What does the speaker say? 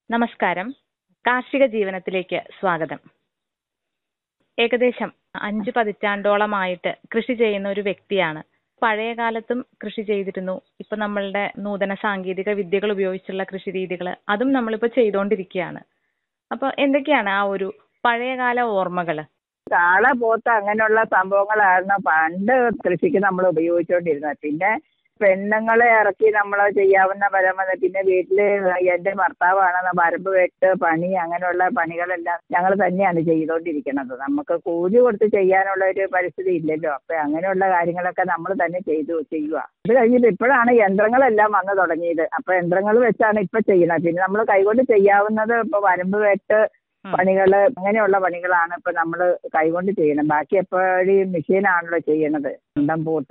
നമസ്കാരം കാർഷിക ജീവനത്തിലേക്ക് സ്വാഗതം ഏകദേശം അഞ്ച് പതിറ്റാണ്ടോളമായിട്ട് കൃഷി ചെയ്യുന്ന ഒരു വ്യക്തിയാണ് പഴയ കാലത്തും കൃഷി ചെയ്തിരുന്നു ഇപ്പൊ നമ്മളുടെ നൂതന സാങ്കേതിക വിദ്യകൾ ഉപയോഗിച്ചുള്ള കൃഷി രീതികൾ അതും നമ്മളിപ്പോ ചെയ്തുകൊണ്ടിരിക്കുകയാണ് അപ്പൊ എന്തൊക്കെയാണ് ആ ഒരു പഴയകാല ഓർമ്മകൾ കാള പോത്ത് അങ്ങനെയുള്ള സംഭവങ്ങളായിരുന്നു പണ്ട് കൃഷിക്ക് നമ്മൾ ഉപയോഗിച്ചുകൊണ്ടിരുന്നത് പിന്നെ പെണ്ണുങ്ങളെ ഇറക്കി നമ്മൾ ചെയ്യാവുന്ന പരമത പിന്നെ വീട്ടില് എൻ്റെ ഭർത്താവാണ് വരമ്പ് വെട്ട് പണി അങ്ങനെയുള്ള പണികളെല്ലാം ഞങ്ങൾ തന്നെയാണ് ചെയ്തുകൊണ്ടിരിക്കുന്നത് നമുക്ക് കൂലി കൊടുത്ത് ചെയ്യാനുള്ള ഒരു പരിസ്ഥിതി ഇല്ലല്ലോ അപ്പൊ അങ്ങനെയുള്ള കാര്യങ്ങളൊക്കെ നമ്മൾ തന്നെ ചെയ്തു ചെയ്യുക ഇത് കഴിഞ്ഞിട്ട് ഇപ്പോഴാണ് യന്ത്രങ്ങളെല്ലാം വന്നു തുടങ്ങിയത് അപ്പൊ യന്ത്രങ്ങൾ വെച്ചാണ് ഇപ്പൊ ചെയ്യുന്നത് പിന്നെ നമ്മൾ കൈകൊണ്ട് ചെയ്യാവുന്നത് ഇപ്പൊ വരമ്പ് വെട്ട് പണികള് അങ്ങനെയുള്ള പണികളാണ് ഇപ്പൊ നമ്മൾ കൈകൊണ്ട് ചെയ്യണം ബാക്കി എപ്പോഴും മെഷീനാണല്ലോ ചെയ്യണത് സ്വന്തം പൂട്ട്